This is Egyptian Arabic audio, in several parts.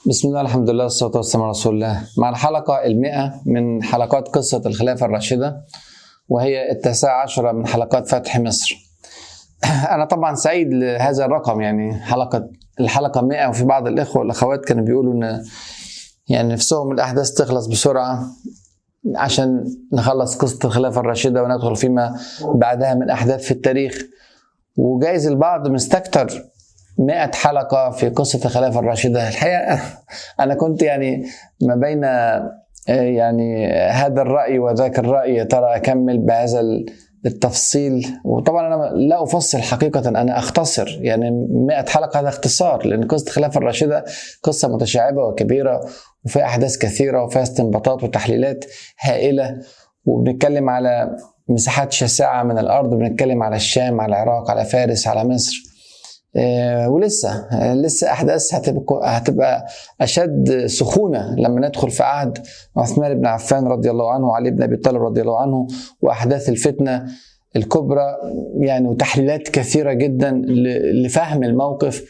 بسم الله الحمد لله والصلاة والسلام على رسول الله مع الحلقة المئة من حلقات قصة الخلافة الراشدة وهي التاسعة عشرة من حلقات فتح مصر أنا طبعا سعيد لهذا الرقم يعني حلقة الحلقة 100 وفي بعض الإخوة والأخوات كانوا بيقولوا إن يعني نفسهم الأحداث تخلص بسرعة عشان نخلص قصة الخلافة الراشدة وندخل فيما بعدها من أحداث في التاريخ وجايز البعض مستكتر 100 حلقة في قصة الخلافة الراشدة الحقيقة أنا كنت يعني ما بين يعني هذا الرأي وذاك الرأي يا ترى أكمل بهذا التفصيل وطبعا أنا لا أفصل حقيقة أنا أختصر يعني 100 حلقة هذا اختصار لأن قصة الخلافة الراشدة قصة متشعبة وكبيرة وفيها أحداث كثيرة وفيها استنباطات وتحليلات هائلة وبنتكلم على مساحات شاسعة من الأرض بنتكلم على الشام على العراق على فارس على مصر ولسه لسه احداث هتبقى هتبقى اشد سخونه لما ندخل في عهد عثمان بن عفان رضي الله عنه وعلي بن ابي طالب رضي الله عنه واحداث الفتنه الكبرى يعني وتحليلات كثيره جدا لفهم الموقف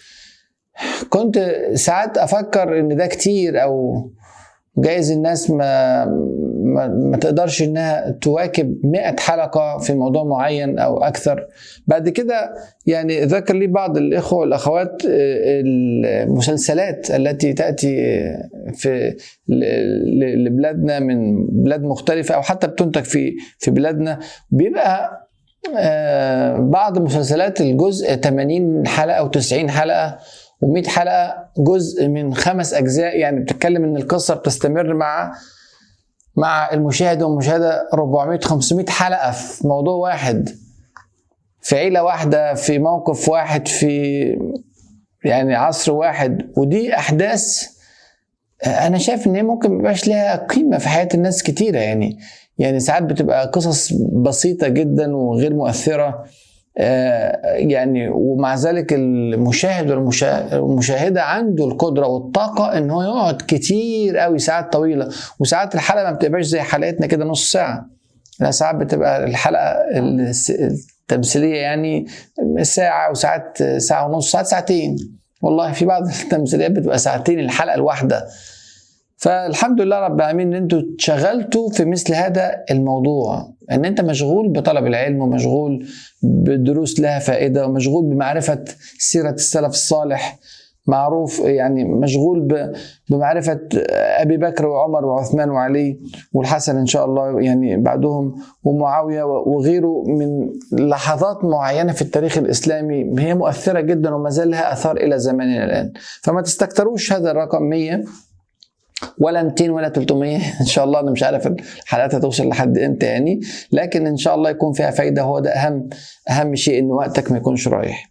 كنت ساعات افكر ان ده كتير او جايز الناس ما ما, ما تقدرش انها تواكب 100 حلقه في موضوع معين او اكثر بعد كده يعني ذكر لي بعض الاخوه والاخوات المسلسلات التي تاتي في لبلادنا من بلاد مختلفه او حتى بتنتج في في بلادنا بيبقى بعض مسلسلات الجزء 80 حلقه او 90 حلقه و100 حلقه جزء من خمس اجزاء يعني بتتكلم ان القصه بتستمر مع مع المشاهد والمشاهده 400 500 حلقه في موضوع واحد في عيله واحده في موقف واحد في يعني عصر واحد ودي احداث انا شايف ان هي ممكن ميبقاش لها قيمه في حياه الناس كتيره يعني يعني ساعات بتبقى قصص بسيطه جدا وغير مؤثره يعني ومع ذلك المشاهد والمشاهدة عنده القدرة والطاقة ان هو يقعد كتير قوي ساعات طويلة وساعات الحلقة ما بتبقاش زي حلقتنا كده نص ساعة لا ساعات بتبقى الحلقة التمثيلية يعني ساعة وساعات ساعة ونص ساعات ساعتين والله في بعض التمثيليات بتبقى ساعتين الحلقة الواحدة فالحمد لله رب العالمين ان انتوا اتشغلتوا في مثل هذا الموضوع ان انت مشغول بطلب العلم ومشغول بدروس لها فائده ومشغول بمعرفه سيره السلف الصالح معروف يعني مشغول بمعرفة أبي بكر وعمر وعثمان وعلي والحسن إن شاء الله يعني بعدهم ومعاوية وغيره من لحظات معينة في التاريخ الإسلامي هي مؤثرة جدا وما زال لها أثار إلى زماننا الآن فما تستكتروش هذا الرقم 100 ولا 200 ولا 300 ان شاء الله انا مش عارف الحلقات هتوصل لحد امتى يعني لكن ان شاء الله يكون فيها فايده هو ده اهم اهم شيء ان وقتك ما يكونش رايح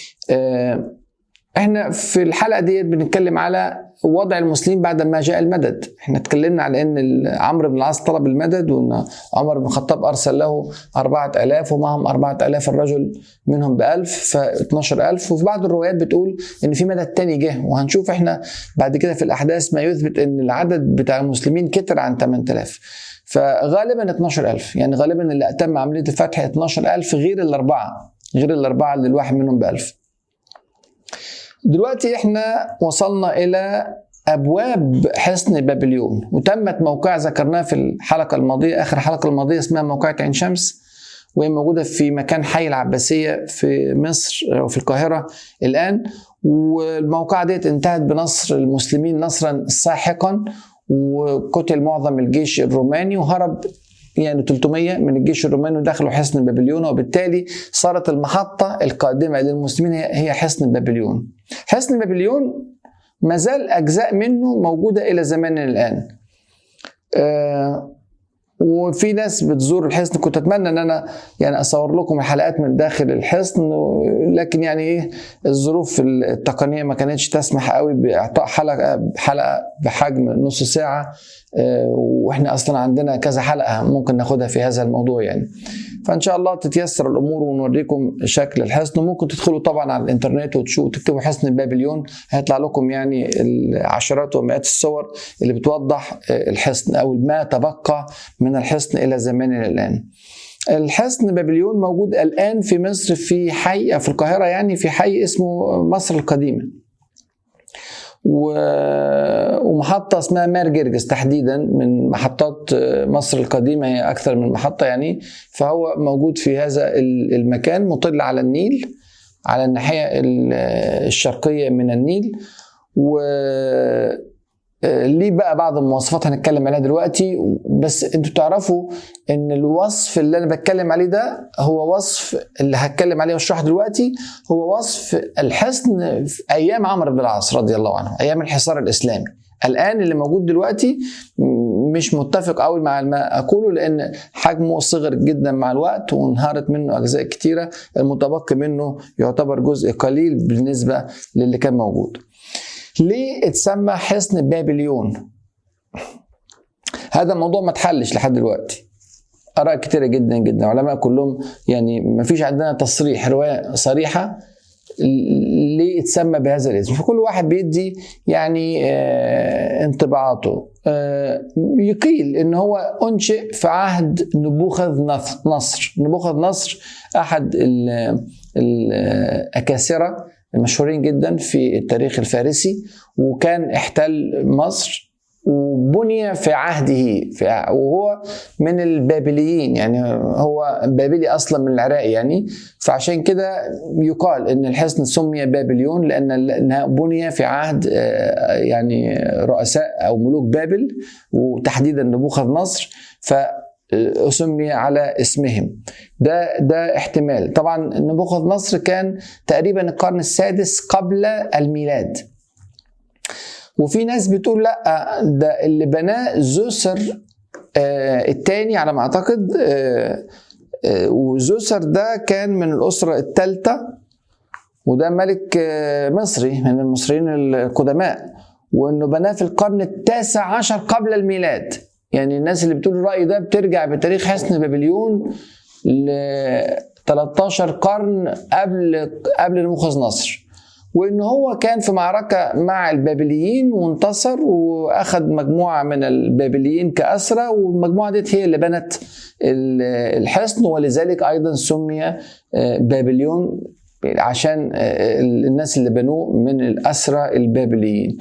احنا في الحلقه ديت بنتكلم على وضع المسلمين بعد ما جاء المدد احنا اتكلمنا على ان عمرو بن العاص طلب المدد وان عمر بن الخطاب ارسل له أربعة ألاف ومعهم أربعة ألاف الرجل منهم بألف ف 12000 وفي بعض الروايات بتقول ان في مدد تاني جه وهنشوف احنا بعد كده في الاحداث ما يثبت ان العدد بتاع المسلمين كتر عن 8000 فغالبا 12000 يعني غالبا اللي اتم عمليه الفتح 12000 غير الاربعه غير الاربعه اللي الواحد منهم ب 1000 دلوقتي احنا وصلنا الى ابواب حصن بابليون وتمت موقع ذكرناه في الحلقه الماضيه اخر حلقه الماضيه اسمها موقعة عين شمس وهي موجوده في مكان حي العباسيه في مصر وفي القاهره الان والموقعة ديت انتهت بنصر المسلمين نصرا ساحقا وقتل معظم الجيش الروماني وهرب يعني 300 من الجيش الروماني ودخلوا حصن بابليون وبالتالي صارت المحطة القادمة للمسلمين هي حصن بابليون حصن بابليون ما زال أجزاء منه موجودة إلى زماننا الآن آه وفي ناس بتزور الحصن كنت اتمنى ان انا يعني اصور لكم الحلقات من داخل الحصن لكن يعني ايه الظروف التقنيه ما كانتش تسمح قوي باعطاء حلقه حلقه بحجم نص ساعه واحنا اصلا عندنا كذا حلقه ممكن ناخدها في هذا الموضوع يعني فان شاء الله تتيسر الامور ونوريكم شكل الحصن وممكن تدخلوا طبعا على الانترنت وتشوفوا تكتبوا حصن بابليون هيطلع لكم يعني العشرات ومئات الصور اللي بتوضح الحصن او ما تبقى من الحصن الى زماننا الان الحصن بابليون موجود الان في مصر في حي في القاهره يعني في حي اسمه مصر القديمه و... ومحطه اسمها مار جرجس تحديدا من محطات مصر القديمه هي اكثر من محطه يعني فهو موجود في هذا المكان مطل على النيل على الناحيه الشرقيه من النيل و ليه بقى بعض المواصفات هنتكلم عليها دلوقتي بس انتوا تعرفوا ان الوصف اللي انا بتكلم عليه ده هو وصف اللي هتكلم عليه واشرحه دلوقتي هو وصف الحصن في ايام عمرو بن العاص رضي الله عنه ايام الحصار الاسلامي الان اللي موجود دلوقتي مش متفق قوي مع ما اقوله لان حجمه صغر جدا مع الوقت وانهارت منه اجزاء كتيره المتبقي منه يعتبر جزء قليل بالنسبه للي كان موجود ليه اتسمى حصن بابليون هذا الموضوع ما اتحلش لحد دلوقتي اراء كتيره جدا جدا علماء كلهم يعني ما فيش عندنا تصريح روايه صريحه ليه اتسمى بهذا الاسم فكل واحد بيدي يعني آه انطباعاته آه يقيل ان هو انشئ في عهد نبوخذ نصر نبوخذ نصر احد الاكاسره المشهورين جدا في التاريخ الفارسي وكان احتل مصر وبني في عهده في وهو من البابليين يعني هو بابلي اصلا من العراق يعني فعشان كده يقال ان الحصن سمي بابليون لان بني في عهد يعني رؤساء او ملوك بابل وتحديدا نبوخذ نصر ف سمي على اسمهم ده ده احتمال طبعا نبوخذ نصر كان تقريبا القرن السادس قبل الميلاد وفي ناس بتقول لا ده اللي بناه زوسر آه الثاني على ما اعتقد آه آه وزوسر ده كان من الاسره الثالثه وده ملك آه مصري من المصريين القدماء وانه بناه في القرن التاسع عشر قبل الميلاد يعني الناس اللي بتقول الرأي ده بترجع بتاريخ حصن بابليون ل 13 قرن قبل قبل نبوخذ نصر وان هو كان في معركه مع البابليين وانتصر واخذ مجموعه من البابليين كاسرى والمجموعه ديت هي اللي بنت الحصن ولذلك ايضا سمي بابليون عشان الناس اللي بنوه من الاسرى البابليين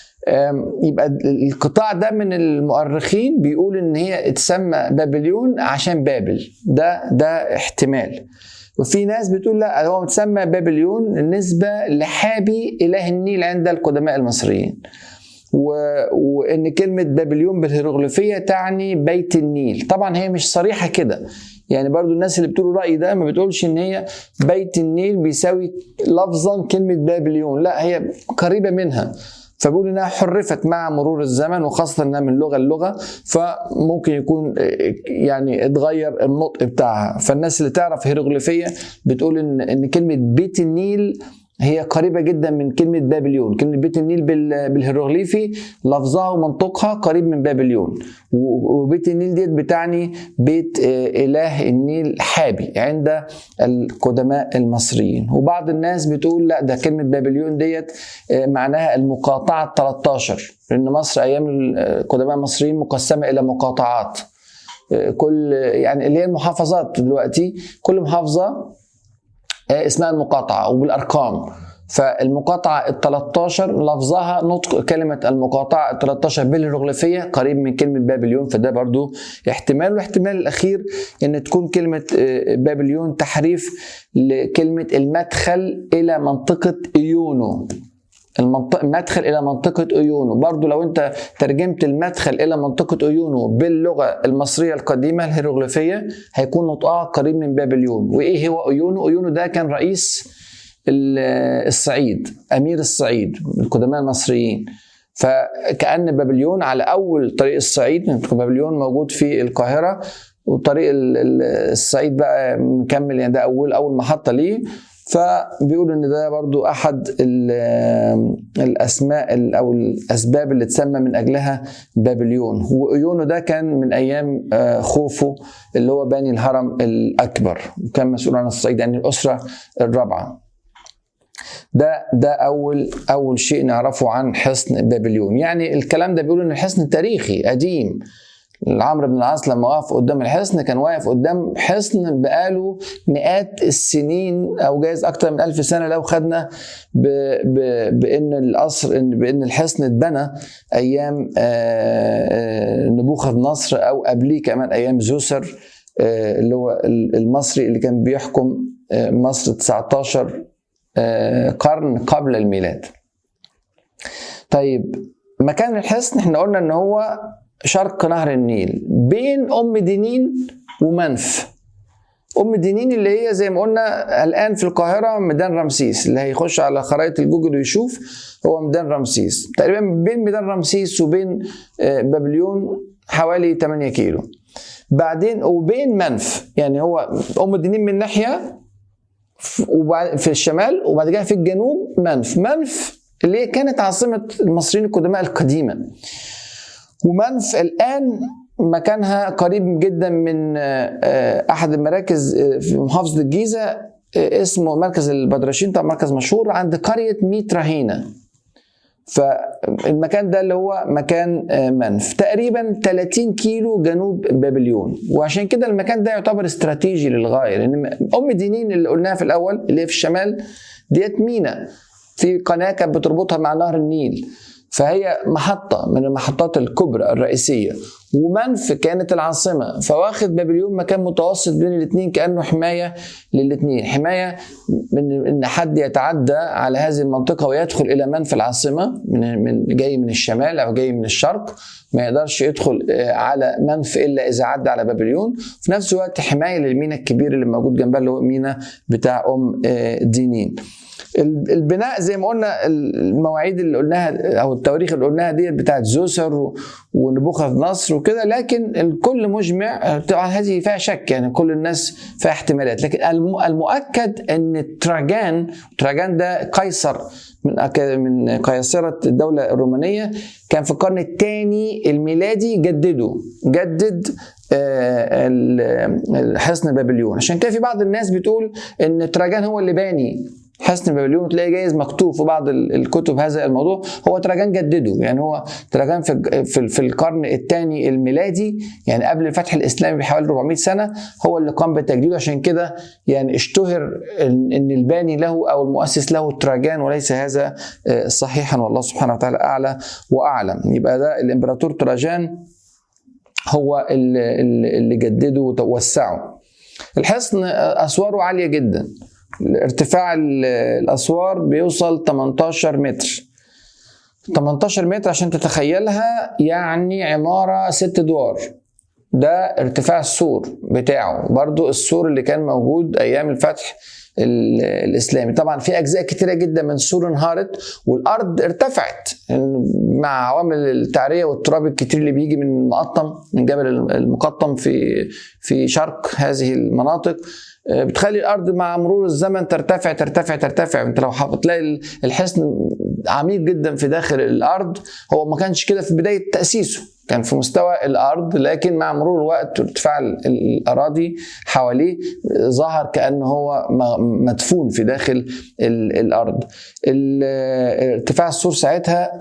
يبقى القطاع ده من المؤرخين بيقول ان هي اتسمى بابليون عشان بابل ده ده احتمال وفي ناس بتقول لا هو متسمى بابليون نسبة لحابي إله النيل عند القدماء المصريين و... وان كلمه بابليون بالهيروغليفيه تعني بيت النيل طبعا هي مش صريحه كده يعني برضو الناس اللي بتقول الراي ده ما بتقولش ان هي بيت النيل بيساوي لفظا كلمه بابليون لا هي قريبه منها فبقول انها حرفت مع مرور الزمن وخاصه انها من لغه للغه فممكن يكون يعني اتغير النطق بتاعها فالناس اللي تعرف هيروغليفيه بتقول ان ان كلمه بيت النيل هي قريبه جدا من كلمه بابليون كلمه بيت النيل بالهيروغليفي لفظها ومنطقها قريب من بابليون وبيت النيل ديت بتعني بيت اله النيل حابي عند القدماء المصريين وبعض الناس بتقول لا ده كلمه بابليون ديت معناها المقاطعه 13 لان مصر ايام القدماء المصريين مقسمه الى مقاطعات كل يعني اللي هي المحافظات دلوقتي كل محافظه اسمها المقاطعة وبالأرقام فالمقاطعة ال 13 لفظها نطق كلمة المقاطعة ال 13 بالهيروغليفية قريب من كلمة بابليون فده برضو احتمال والاحتمال الأخير إن تكون كلمة بابليون تحريف لكلمة المدخل إلى منطقة إيونو المنطقة مدخل الى منطقه ايونو برضو لو انت ترجمت المدخل الى منطقه ايونو باللغه المصريه القديمه الهيروغليفيه هيكون نطقها قريب من بابليون وايه هو ايونو ايونو ده كان رئيس الصعيد امير الصعيد القدماء المصريين فكأن بابليون على أول طريق الصعيد بابليون موجود في القاهرة وطريق الصعيد بقى مكمل يعني ده أول أول محطة ليه فبيقولوا ان ده برضو احد الاسماء او الاسباب اللي اتسمى من اجلها بابليون وايونو ده كان من ايام خوفو اللي هو باني الهرم الاكبر وكان مسؤول عن الصعيد يعني الاسره الرابعه ده ده اول اول شيء نعرفه عن حصن بابليون يعني الكلام ده بيقول ان الحصن تاريخي قديم عمرو بن العاص لما وقف قدام الحصن كان واقف قدام حصن بقاله مئات السنين او جايز اكتر من ألف سنه لو خدنا ب... ب... بان القصر إن بان الحصن اتبنى ايام نبوخذ نصر او قبليه كمان ايام زوسر اللي هو المصري اللي كان بيحكم مصر 19 قرن قبل الميلاد طيب مكان الحصن احنا قلنا ان هو شرق نهر النيل بين ام دينين ومنف ام دينين اللي هي زي ما قلنا الان في القاهره ميدان رمسيس اللي هيخش على خرائط الجوجل ويشوف هو ميدان رمسيس تقريبا بين ميدان رمسيس وبين بابليون حوالي 8 كيلو بعدين وبين منف يعني هو ام دينين من ناحيه وبعد في الشمال وبعد كده في الجنوب منف منف اللي هي كانت عاصمة المصريين القدماء القديمة ومنف الآن مكانها قريب جدا من أحد المراكز في محافظة الجيزة اسمه مركز البدرشين طبعا مركز مشهور عند قرية ميت رهينة فالمكان ده اللي هو مكان منف تقريبا 30 كيلو جنوب بابليون وعشان كده المكان ده يعتبر استراتيجي للغايه لان ام دينين اللي قلناها في الاول اللي هي في الشمال ديت مينا في قناه كانت بتربطها مع نهر النيل فهي محطة من المحطات الكبرى الرئيسية ومنف كانت العاصمة فواخد بابليون مكان متوسط بين الاثنين كأنه حماية للاثنين حماية من ان حد يتعدى على هذه المنطقة ويدخل إلى منف العاصمة من من جاي من الشمال أو جاي من الشرق ما يقدرش يدخل على منف إلا إذا عدى على بابليون في نفس الوقت حماية للمينا الكبير اللي موجود جنبها اللي هو مينا بتاع أم دينين البناء زي ما قلنا المواعيد اللي قلناها او التواريخ اللي قلناها ديت بتاعت زوسر ونبوخذ نصر وكده لكن الكل مجمع طبعا هذه فيها شك يعني كل الناس فيها احتمالات لكن المؤكد ان تراجان تراجان ده قيصر من من قيصرة الدولة الرومانية كان في القرن الثاني الميلادي جدده جدد حصن بابليون عشان كده في بعض الناس بتقول ان تراجان هو اللي باني حصن بابليون تلاقي جايز مكتوب في بعض الكتب هذا الموضوع هو تراجان جدده يعني هو تراجان في في, في القرن الثاني الميلادي يعني قبل الفتح الاسلامي بحوالي 400 سنه هو اللي قام بتجديده عشان كده يعني اشتهر ان الباني له او المؤسس له تراجان وليس هذا صحيحا والله سبحانه وتعالى اعلى واعلم يبقى ده الامبراطور تراجان هو اللي, اللي جدده ووسعه الحصن اسواره عاليه جدا ارتفاع الاسوار بيوصل 18 متر 18 متر عشان تتخيلها يعني عمارة ست ادوار ده ارتفاع السور بتاعه برضو السور اللي كان موجود ايام الفتح الاسلامي طبعا في اجزاء كتيره جدا من السور انهارت والارض ارتفعت مع عوامل التعريه والتراب الكتير اللي بيجي من المقطم من جبل المقطم في في شرق هذه المناطق بتخلي الارض مع مرور الزمن ترتفع ترتفع ترتفع انت لو تلاقي الحصن عميق جدا في داخل الارض هو ما كانش كده في بدايه تاسيسه كان في مستوى الارض لكن مع مرور الوقت وارتفاع الاراضي حواليه ظهر كانه هو مدفون في داخل الارض ارتفاع السور ساعتها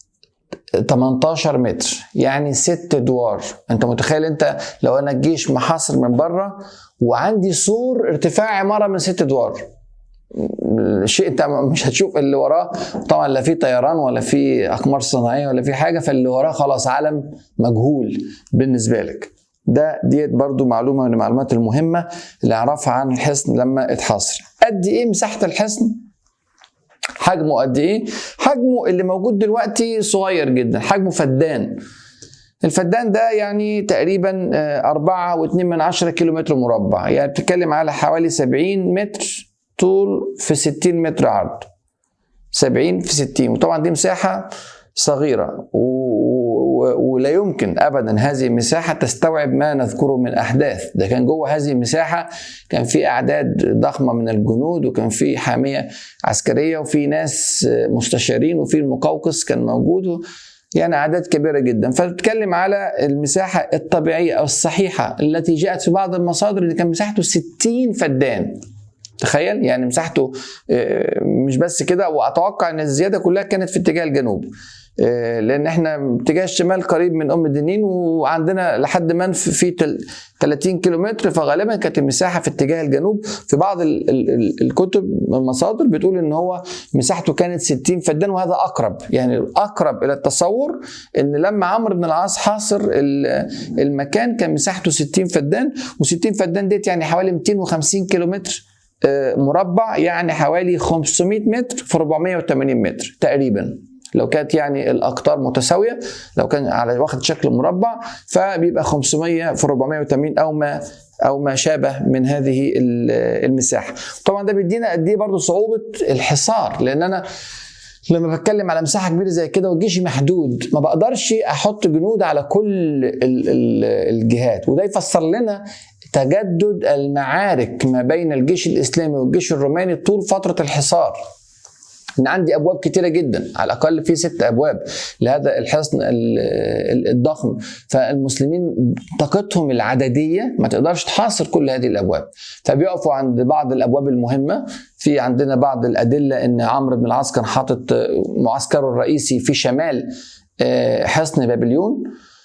18 متر يعني ست ادوار انت متخيل انت لو انا الجيش محاصر من بره وعندي سور ارتفاع عماره من ست ادوار شيء انت مش هتشوف اللي وراه طبعا لا في طيران ولا في اقمار صناعيه ولا في حاجه فاللي وراه خلاص عالم مجهول بالنسبه لك ده ديت برضو معلومه من المعلومات المهمه اللي اعرفها عن الحصن لما اتحاصر قد ايه مساحه الحصن حجمه قد ايه حجمه اللي موجود دلوقتي صغير جدا حجمه فدان الفدان ده يعني تقريبا أربعة واتنين من عشرة كيلو متر مربع يعني بتتكلم على حوالي سبعين متر طول في ستين متر عرض سبعين في ستين وطبعا دي مساحة صغيرة و... و... ولا يمكن ابدا هذه المساحه تستوعب ما نذكره من احداث ده كان جوه هذه المساحه كان في اعداد ضخمه من الجنود وكان في حاميه عسكريه وفي ناس مستشارين وفي المقوقس كان موجود يعني اعداد كبيره جدا فبتتكلم على المساحه الطبيعيه او الصحيحه التي جاءت في بعض المصادر اللي كان مساحته 60 فدان تخيل يعني مساحته آه، مش بس كده واتوقع ان الزياده كلها كانت في اتجاه الجنوب آه، لان احنا اتجاه الشمال قريب من ام الدنين وعندنا لحد منف في تل- 30 كيلومتر فغالبا كانت المساحه في اتجاه الجنوب في بعض ال- ال- ال- الكتب المصادر بتقول ان هو مساحته كانت 60 فدان وهذا اقرب يعني اقرب الى التصور ان لما عمرو بن العاص حاصر ال- المكان كان مساحته 60 فدان و60 فدان ديت يعني حوالي 250 كيلومتر آه، مربع يعني حوالي 500 متر في 480 متر تقريبا لو كانت يعني الاقطار متساويه لو كان على واخد شكل مربع فبيبقى 500 في 480 او ما او ما شابه من هذه ال- المساحه طبعا ده بيدينا قد ايه برضه صعوبه الحصار لان انا لما بتكلم على مساحه كبيره زي كده وجيشي محدود ما بقدرش احط جنود على كل ال- ال- الجهات وده يفسر لنا تجدد المعارك ما بين الجيش الاسلامي والجيش الروماني طول فتره الحصار ان عندي ابواب كتيره جدا على الاقل في ست ابواب لهذا الحصن ال- ال- الضخم فالمسلمين طاقتهم العدديه ما تقدرش تحاصر كل هذه الابواب فبيقفوا عند بعض الابواب المهمه في عندنا بعض الادله ان عمرو بن العاص كان حاطط معسكره الرئيسي في شمال آه، حصن بابليون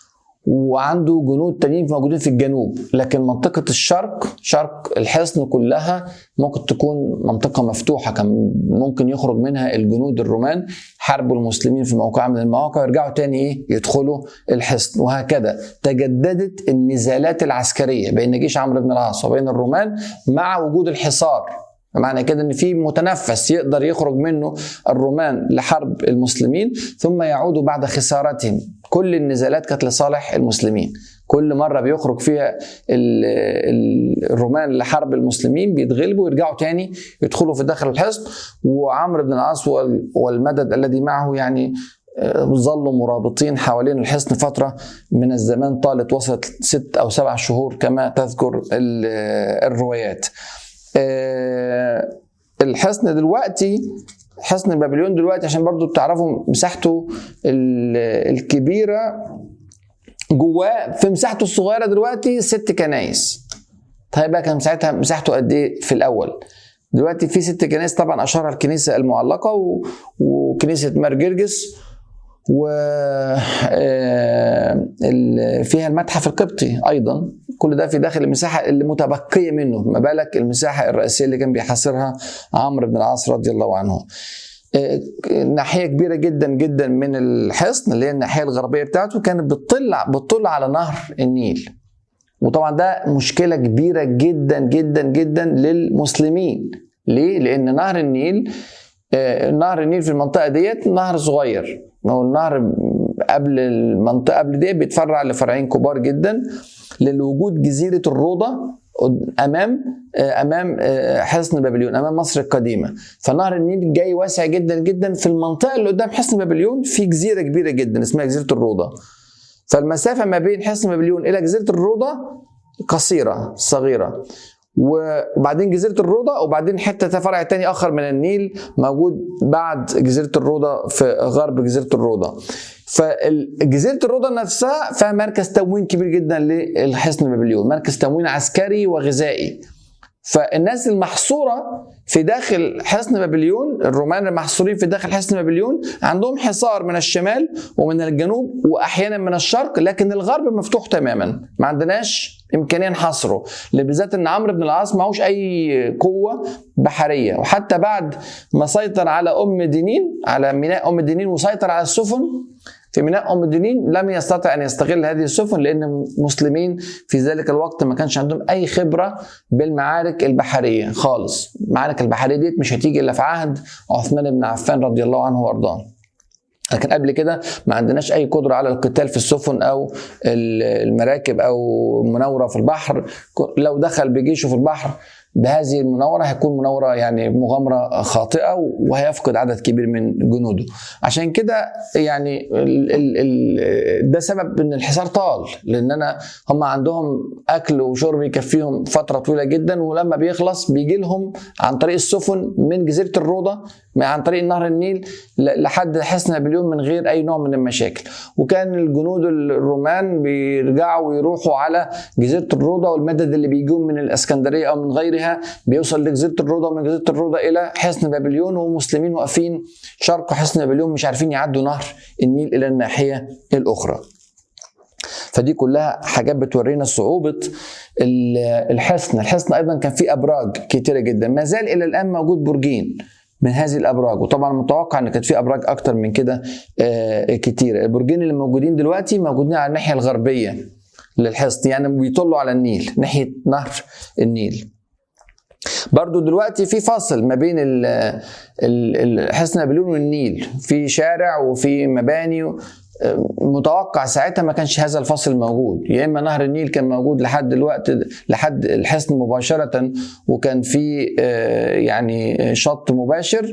وعنده جنود تانيين موجودين في الجنوب لكن منطقة الشرق شرق الحصن كلها ممكن تكون منطقة مفتوحة كان ممكن يخرج منها الجنود الرومان حاربوا المسلمين في موقع من المواقع ويرجعوا تاني ايه يدخلوا الحصن وهكذا تجددت النزالات العسكرية بين جيش عمرو بن العاص وبين الرومان مع وجود الحصار معنى كده ان في متنفس يقدر يخرج منه الرومان لحرب المسلمين ثم يعودوا بعد خسارتهم كل النزالات كانت لصالح المسلمين كل مرة بيخرج فيها ال- ال- الرومان لحرب المسلمين بيتغلبوا ويرجعوا تاني يدخلوا في داخل الحصن وعمرو بن العاص وال- والمدد الذي معه يعني آه، ظلوا مرابطين حوالين الحصن فترة من الزمان طالت وصلت ست أو سبع شهور كما تذكر ال- الروايات آه، الحصن دلوقتي حصن بابليون دلوقتي عشان برضو تعرفوا مساحته ال- الكبيرة جواه في مساحته الصغيرة دلوقتي ست كنايس طيب بقى كان ساعتها مساحته قد ايه في الأول دلوقتي في ست كنائس طبعا أشهرها الكنيسة المعلقة و... وكنيسة مارجرجس و آه، ال- فيها المتحف القبطي ايضا كل ده في داخل المساحه اللي متبقيه منه ما بالك المساحه الرئيسيه اللي كان بيحاصرها عمرو بن العاص رضي الله عنه آه، ناحيه كبيره جدا جدا من الحصن اللي هي الناحيه الغربيه بتاعته كانت بتطل بتطل على نهر النيل وطبعا ده مشكله كبيره جدا جدا جدا للمسلمين ليه لان نهر النيل آه، نهر النيل في المنطقه ديت نهر صغير ما هو النهر قبل المنطقه قبل دي بيتفرع لفرعين كبار جدا لوجود جزيره الروضه امام آه، امام آه، حصن بابليون امام مصر القديمه فنهر النيل جاي واسع جدا جدا في المنطقه اللي قدام حصن بابليون في جزيره كبيره جدا اسمها جزيره الروضه فالمسافه ما بين حصن بابليون الى جزيره الروضه قصيره صغيره وبعدين جزيره الروضه وبعدين حته فرع تاني اخر من النيل موجود بعد جزيره الروضه في غرب جزيره الروضه فجزيره الروضه نفسها فيها مركز تموين كبير جدا للحصن بابليون مركز تموين عسكري وغذائي فالناس المحصوره في داخل حصن بابليون الرومان المحصورين في داخل حصن بابليون عندهم حصار من الشمال ومن الجنوب واحيانا من الشرق لكن الغرب مفتوح تماما ما عندناش امكانيه نحاصره بالذات ان عمرو بن العاص معهوش اي قوه بحريه وحتى بعد ما سيطر على ام دينين على ميناء ام دينين وسيطر على السفن في ميناء ام دينين لم يستطع ان يستغل هذه السفن لان المسلمين في ذلك الوقت ما كانش عندهم اي خبره بالمعارك البحريه خالص المعارك البحريه ديت مش هتيجي الا في عهد عثمان بن عفان رضي الله عنه وارضاه لكن قبل كده ما عندناش اي قدره على القتال في السفن او المراكب او مناوره في البحر لو دخل بجيشه في البحر بهذه المناوره هيكون مناوره يعني مغامره خاطئه وهيفقد عدد كبير من جنوده عشان كده يعني ال ال ال ده سبب ان الحصار طال لان انا هم عندهم اكل وشرب يكفيهم فتره طويله جدا ولما بيخلص بيجي لهم عن طريق السفن من جزيره الروضه عن طريق نهر النيل لحد حصن نابليون من غير اي نوع من المشاكل وكان الجنود الرومان بيرجعوا ويروحوا على جزيره الروضه والمدد اللي بيجون من الاسكندريه او من غيرها غربها بيوصل لجزيره الروضه ومن جزيره الروضه الى حصن بابليون ومسلمين واقفين شرق حصن بابليون مش عارفين يعدوا نهر النيل الى الناحيه الاخرى فدي كلها حاجات بتورينا صعوبة الحصن الحصن أيضا كان فيه أبراج كتيرة جدا ما زال إلى الآن موجود برجين من هذه الابراج وطبعا متوقع ان كانت في ابراج اكتر من كده كتير البرجين اللي موجودين دلوقتي موجودين على الناحيه الغربيه للحصن يعني بيطلوا على النيل ناحيه نهر النيل برضو دلوقتي في فاصل ما بين حصن بابلون والنيل في شارع وفي مباني متوقع ساعتها ما كانش هذا الفصل موجود يا اما نهر النيل كان موجود لحد الوقت لحد الحصن مباشره وكان في يعني شط مباشر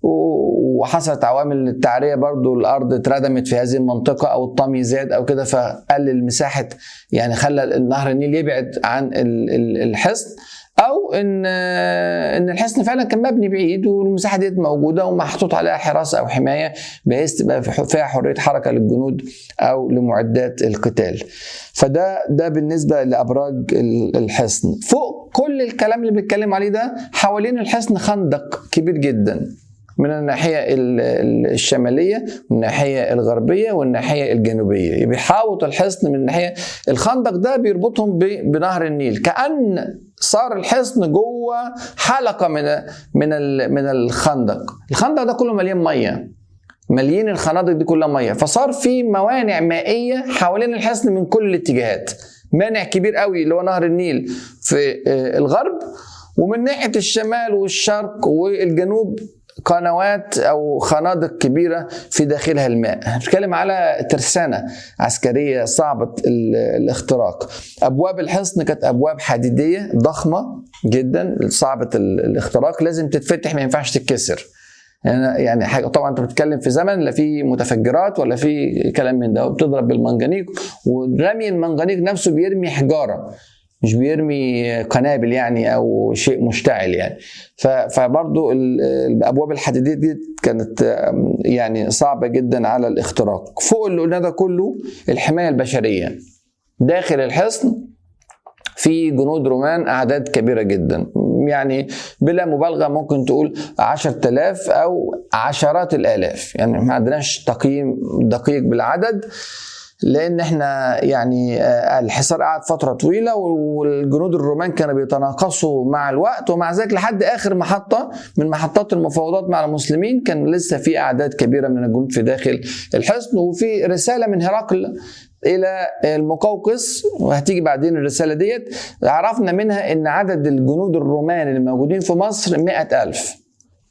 وحصلت عوامل التعريه برضو الارض اتردمت في هذه المنطقه او الطمي زاد او كده فقلل مساحه يعني خلى نهر النيل يبعد عن الحصن او ان ان الحصن فعلا كان مبني بعيد والمساحه ديت موجوده ومحطوط عليها حراسه او حمايه بحيث تبقى فيها حريه حركه للجنود او لمعدات القتال. فده ده بالنسبه لابراج الحصن. فوق كل الكلام اللي بنتكلم عليه ده حوالين الحصن خندق كبير جدا من الناحيه الشماليه من الناحيه الغربيه والناحيه الجنوبيه بيحاوط الحصن من الناحيه الخندق ده بيربطهم بنهر النيل كان صار الحصن جوه حلقه من من من الخندق الخندق ده كله مليان ميه مليين الخنادق دي كلها ميه فصار في موانع مائيه حوالين الحصن من كل الاتجاهات مانع كبير قوي اللي هو نهر النيل في الغرب ومن ناحيه الشمال والشرق والجنوب قنوات او خنادق كبيره في داخلها الماء نتكلم على ترسانه عسكريه صعبه الاختراق ابواب الحصن كانت ابواب حديديه ضخمه جدا صعبه الاختراق لازم تتفتح ما ينفعش تتكسر يعني حاجه طبعا انت بتتكلم في زمن لا في متفجرات ولا في كلام من ده وبتضرب بالمنجنيق ورمي المنجنيق نفسه بيرمي حجاره مش بيرمي قنابل يعني او شيء مشتعل يعني فبرضو الابواب الحديديه دي كانت يعني صعبه جدا على الاختراق فوق اللي قلنا ده كله الحمايه البشريه داخل الحصن في جنود رومان اعداد كبيره جدا يعني بلا مبالغه ممكن تقول 10000 او عشرات الالاف يعني ما عندناش تقييم دقيق بالعدد لان احنا يعني الحصار قعد فتره طويله والجنود الرومان كانوا بيتناقصوا مع الوقت ومع ذلك لحد اخر محطه من محطات المفاوضات مع المسلمين كان لسه في اعداد كبيره من الجنود في داخل الحصن وفي رساله من هرقل الى المقوقس وهتيجي بعدين الرساله ديت عرفنا منها ان عدد الجنود الرومان اللي موجودين في مصر مئة ألف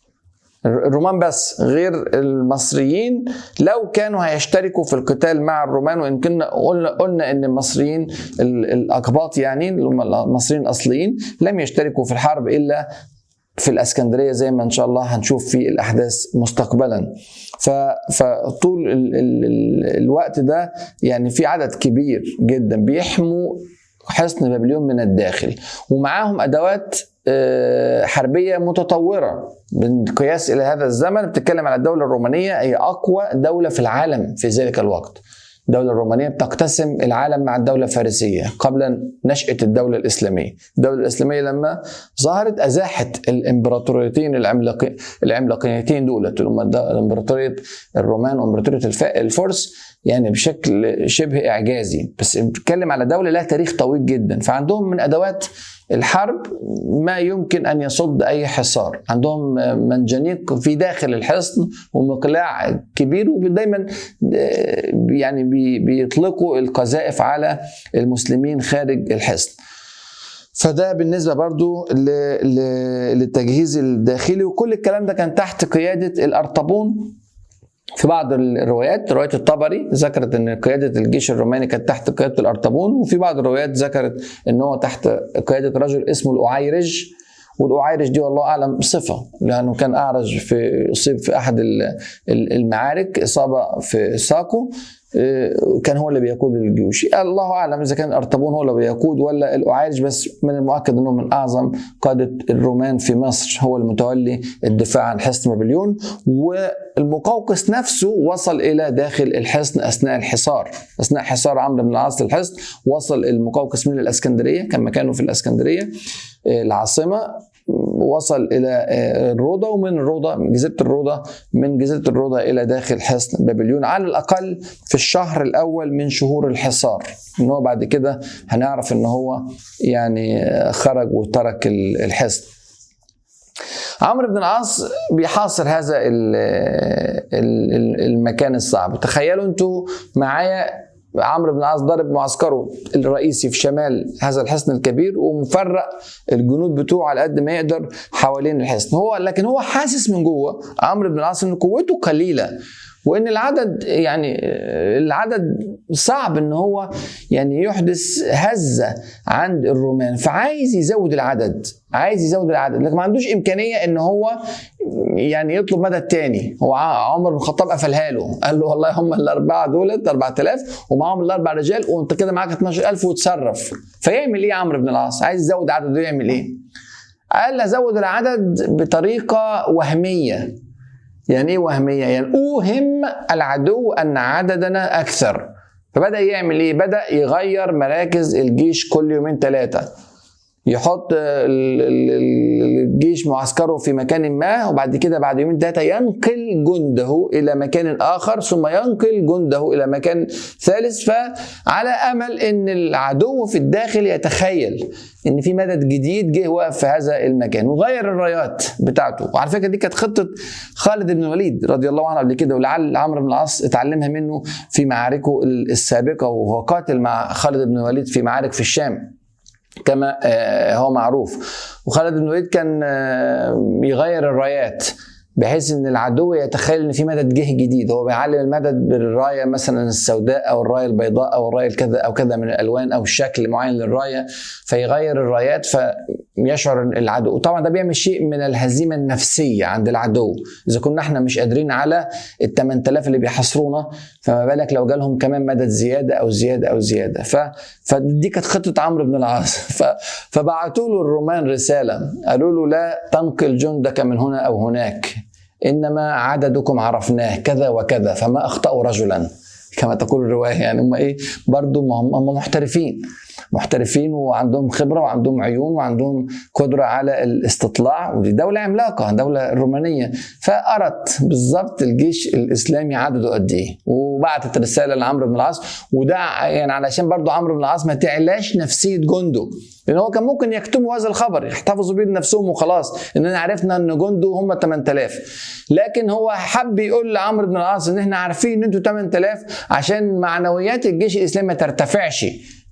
الرومان بس غير المصريين لو كانوا هيشتركوا في القتال مع الرومان وان كنا قلنا قلنا ان المصريين الاقباط يعني اللي هم المصريين الاصليين لم يشتركوا في الحرب الا في الاسكندريه زي ما ان شاء الله هنشوف في الاحداث مستقبلا فطول ال ال ال الوقت ده يعني في عدد كبير جدا بيحموا حصن بابليون من الداخل ومعاهم ادوات حربيه متطوره بالقياس الى هذا الزمن بتتكلم على الدوله الرومانيه هي اقوى دوله في العالم في ذلك الوقت الدولة الرومانية بتقتسم العالم مع الدولة الفارسية قبل نشأة الدولة الإسلامية الدولة الإسلامية لما ظهرت أزاحت الإمبراطوريتين العملاقين العملاقيتين دولت الإمبراطورية الرومان وإمبراطورية الفرس يعني بشكل شبه إعجازي بس بتتكلم على دولة لها تاريخ طويل جدا فعندهم من أدوات الحرب ما يمكن ان يصد اي حصار عندهم منجنيق في داخل الحصن ومقلاع كبير ودايما يعني بيطلقوا القذائف على المسلمين خارج الحصن فده بالنسبة برضو للتجهيز الداخلي وكل الكلام ده كان تحت قيادة الأرطبون في بعض الروايات رواية الطبري ذكرت ان قيادة الجيش الروماني كانت تحت قيادة الارطبون وفي بعض الروايات ذكرت ان هو تحت قيادة رجل اسمه الاعيرج والاعيرج دي والله اعلم صفة لانه كان اعرج في اصيب في احد المعارك اصابة في ساقه كان هو اللي بيقود الجيوش الله اعلم اذا كان ارطبون هو اللي بيقود ولا الاعايرج بس من المؤكد انه من اعظم قاده الرومان في مصر هو المتولي الدفاع عن حصن بابليون والمقوقس نفسه وصل الى داخل الحصن اثناء الحصار اثناء حصار عمرو بن العاص للحصن وصل المقوقس من الاسكندريه كان مكانه في الاسكندريه العاصمه وصل الى الروضه ومن الروضه من جزيره الروضه من جزيره الروضه الى داخل حصن بابليون على الاقل في الشهر الاول من شهور الحصار ان هو بعد كده هنعرف ان هو يعني خرج وترك الحصن عمرو بن العاص بيحاصر هذا المكان الصعب تخيلوا انتوا معايا عمرو بن العاص ضرب معسكره الرئيسي في شمال هذا الحصن الكبير ومفرق الجنود بتوعه على قد ما يقدر حوالين الحصن هو لكن هو حاسس من جوه عمرو بن العاص ان قوته قليله وان العدد يعني العدد صعب ان هو يعني يحدث هزه عند الرومان فعايز يزود العدد عايز يزود العدد لكن ما عندوش امكانيه ان هو يعني يطلب مدد تاني هو عمر بن الخطاب قفلها له قال له والله هم الاربعه دولت 4000 ومعاهم الاربع رجال وانت كده معاك 12000 وتصرف فيعمل ايه عمرو بن العاص عايز يزود عدده يعمل ايه قال ازود العدد بطريقه وهميه يعني ايه وهميه؟ يعني اوهم العدو ان عددنا اكثر. فبدا يعمل ايه؟ بدا يغير مراكز الجيش كل يومين ثلاثه. يحط الجيش معسكره في مكان ما وبعد كده بعد يومين ثلاثة ينقل جنده إلى مكان آخر ثم ينقل جنده إلى مكان ثالث فعلى أمل أن العدو في الداخل يتخيل ان في مدد جديد جه وقف في هذا المكان وغير الرايات بتاعته وعلى فكره دي كانت خطه خالد بن الوليد رضي الله عنه قبل كده ولعل عمرو بن العاص اتعلمها منه في معاركه السابقه وهو قاتل مع خالد بن الوليد في معارك في الشام كما هو معروف وخالد بن الوليد كان يغير الرايات بحيث ان العدو يتخيل ان في مدد جه جديد هو بيعلم المدد بالرايه مثلا السوداء او الرايه البيضاء او الرايه الكذا او كذا من الالوان او الشكل معين للرايه فيغير الرايات فيشعر العدو وطبعا ده بيعمل شيء من الهزيمه النفسيه عند العدو اذا كنا احنا مش قادرين على ال 8000 اللي بيحاصرونا فما بالك لو جالهم كمان مدد زياده او زياده او زياده ف فدي كانت خطه عمرو بن العاص ف... فبعتوا له الرومان رساله قالوا له لا تنقل جندك من هنا او هناك انما عددكم عرفناه كذا وكذا فما اخطاوا رجلا كما تقول الروايه يعني هم ايه برضه هم محترفين محترفين وعندهم خبره وعندهم عيون وعندهم قدره على الاستطلاع ودي دوله عملاقه دوله رومانيه فارت بالظبط الجيش الاسلامي عدده قد ايه وبعتت رساله لعمرو بن العاص وده يعني علشان برضه عمرو بن العاص ما تعلاش نفسيه جنده لان هو كان ممكن يكتموا هذا الخبر يحتفظوا بيه لنفسهم وخلاص اننا عرفنا ان جنده هم 8000 لكن هو حب يقول لعمرو بن العاص ان احنا عارفين ان انتوا 8000 عشان معنويات الجيش الاسلامي ما ترتفعش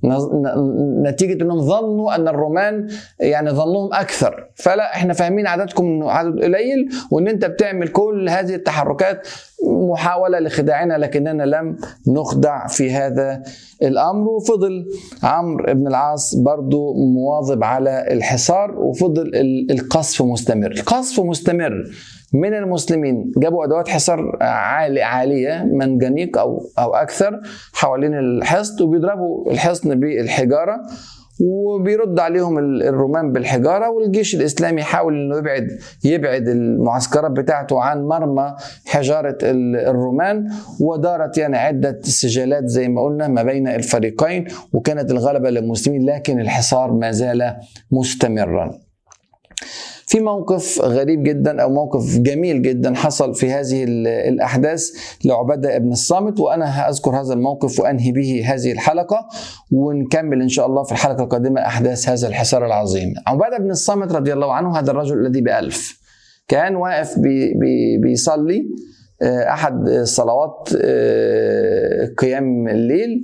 نتيجة انهم ظنوا ان الرومان يعني ظنهم اكثر فلا احنا فاهمين عددكم انه عدد قليل وان انت بتعمل كل هذه التحركات محاولة لخداعنا لكننا لم نخدع في هذا الامر وفضل عمرو بن العاص برضو مواظب على الحصار وفضل القصف مستمر القصف مستمر من المسلمين جابوا ادوات حصار عالي عاليه منجنيق او او اكثر حوالين الحصن وبيضربوا الحصن بالحجاره وبيرد عليهم الرومان بالحجاره والجيش الاسلامي يحاول انه يبعد يبعد المعسكرات بتاعته عن مرمى حجاره الرومان ودارت يعني عده سجالات زي ما قلنا ما بين الفريقين وكانت الغلبه للمسلمين لكن الحصار ما زال مستمرا. في موقف غريب جدا او موقف جميل جدا حصل في هذه الاحداث لعبده ابن الصامت وانا هاذكر هذا الموقف وانهي به هذه الحلقه ونكمل ان شاء الله في الحلقه القادمه احداث هذا الحصار العظيم. عبده بن الصامت رضي الله عنه هذا الرجل الذي بألف كان واقف بي بي بيصلي احد صلوات قيام الليل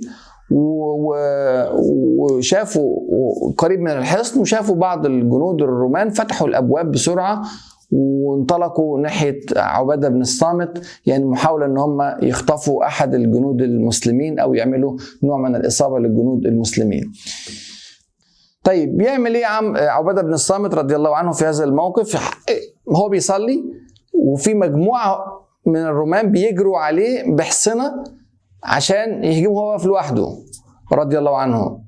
وشافوا قريب من الحصن وشافوا بعض الجنود الرومان فتحوا الابواب بسرعه وانطلقوا ناحيه عباده بن الصامت يعني محاوله ان هم يخطفوا احد الجنود المسلمين او يعملوا نوع من الاصابه للجنود المسلمين. طيب بيعمل ايه عم عباده بن الصامت رضي الله عنه في هذا الموقف؟ هو بيصلي وفي مجموعه من الرومان بيجروا عليه بحصنه عشان يهجم هو واقف لوحده رضي الله عنه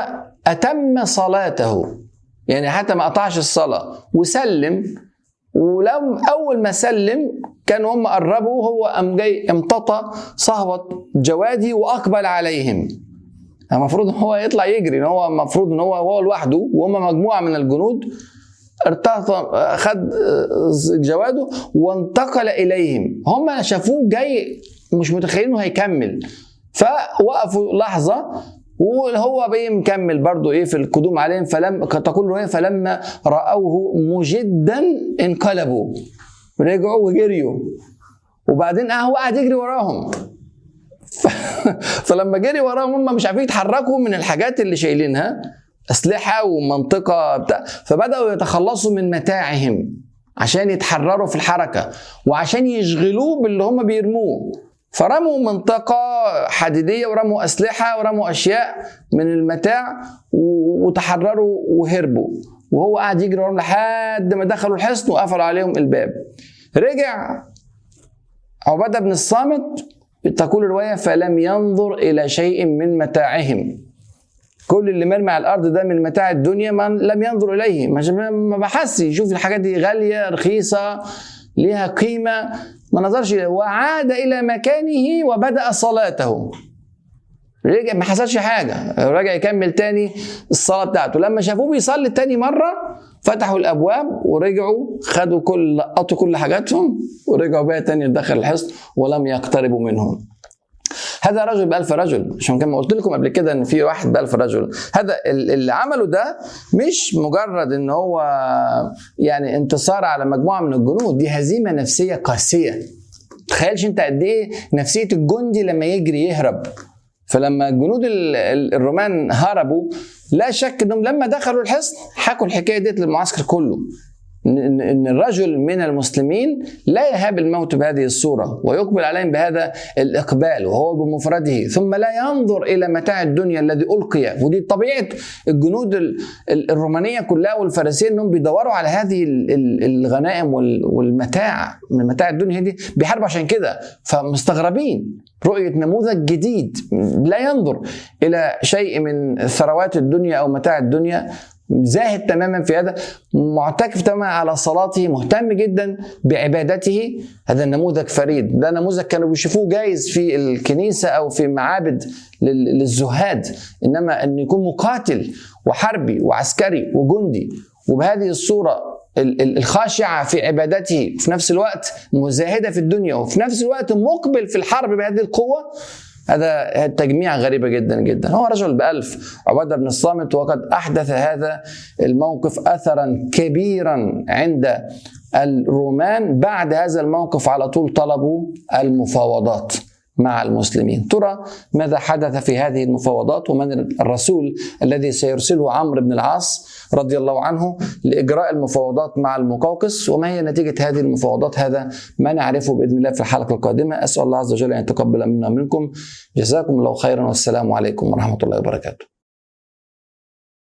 فأتم صلاته يعني حتى ما قطعش الصلاة وسلم ولم أول ما سلم كانوا هم قربوا هو قام جاي امتطى صهوة جوادي وأقبل عليهم المفروض ان هو يطلع يجري ان هو المفروض ان هو هو لوحده وهم مجموعه من الجنود ارتطم خد جواده وانتقل اليهم هم شافوه جاي مش متخيلين انه هيكمل فوقفوا لحظه وهو بقى مكمل برضه ايه في القدوم عليهم فلم تقول الروايه فلما راوه مجدا انقلبوا رجعوا وجريوا وبعدين هو قاعد يجري وراهم ف... فلما جري وراهم هم مش عارفين يتحركوا من الحاجات اللي شايلينها اسلحه ومنطقه بتاع فبداوا يتخلصوا من متاعهم عشان يتحرروا في الحركه وعشان يشغلوه باللي هم بيرموه فرموا منطقة حديدية ورموا أسلحة ورموا أشياء من المتاع وتحرروا وهربوا وهو قاعد يجري وراهم لحد ما دخلوا الحصن وقفلوا عليهم الباب رجع عبادة بن الصامت تقول الرواية فلم ينظر إلى شيء من متاعهم كل اللي مرمي على الارض ده من متاع الدنيا ما لم ينظر اليه ما بحثش يشوف الحاجات دي غاليه رخيصه ليها قيمه ما نظرش وعاد الى مكانه وبدا صلاته رجع ما حصلش حاجه رجع يكمل تاني الصلاه بتاعته لما شافوه بيصلي تاني مره فتحوا الابواب ورجعوا خدوا كل لقطوا كل حاجاتهم ورجعوا بقى تاني داخل الحصن ولم يقتربوا منهم هذا رجل بألف رجل عشان كما قلت لكم قبل كده ان في واحد بألف رجل هذا اللي عمله ده مش مجرد ان هو يعني انتصار على مجموعه من الجنود دي هزيمه نفسيه قاسيه تخيلش انت قد ايه نفسيه الجندي لما يجري يهرب فلما جنود الرومان هربوا لا شك انهم لما دخلوا الحصن حكوا الحكايه ديت للمعسكر كله ان الرجل من المسلمين لا يهاب الموت بهذه الصوره ويقبل عليهم بهذا الاقبال وهو بمفرده ثم لا ينظر الى متاع الدنيا الذي القي ودي طبيعه الجنود الرومانيه كلها والفارسيه انهم بيدوروا على هذه الغنائم والمتاع من متاع الدنيا دي بيحاربوا عشان كده فمستغربين رؤيه نموذج جديد لا ينظر الى شيء من ثروات الدنيا او متاع الدنيا زاهد تماما في هذا معتكف تماما على صلاته مهتم جدا بعبادته هذا النموذج فريد ده نموذج كانوا بيشوفوه جايز في الكنيسة أو في معابد للزهاد إنما أن يكون مقاتل وحربي وعسكري وجندي وبهذه الصورة الخاشعة في عبادته في نفس الوقت مزاهدة في الدنيا وفي نفس الوقت مقبل في الحرب بهذه القوة هذا تجميع غريبة جدا جدا هو رجل بألف عبادة بن الصامت وقد أحدث هذا الموقف أثرا كبيرا عند الرومان بعد هذا الموقف على طول طلبوا المفاوضات مع المسلمين ترى ماذا حدث في هذه المفاوضات ومن الرسول الذي سيرسله عمرو بن العاص رضي الله عنه لإجراء المفاوضات مع المقوقس وما هي نتيجة هذه المفاوضات هذا ما نعرفه بإذن الله في الحلقة القادمة أسأل الله عز وجل أن يتقبل منا منكم جزاكم الله خيرا والسلام عليكم ورحمة الله وبركاته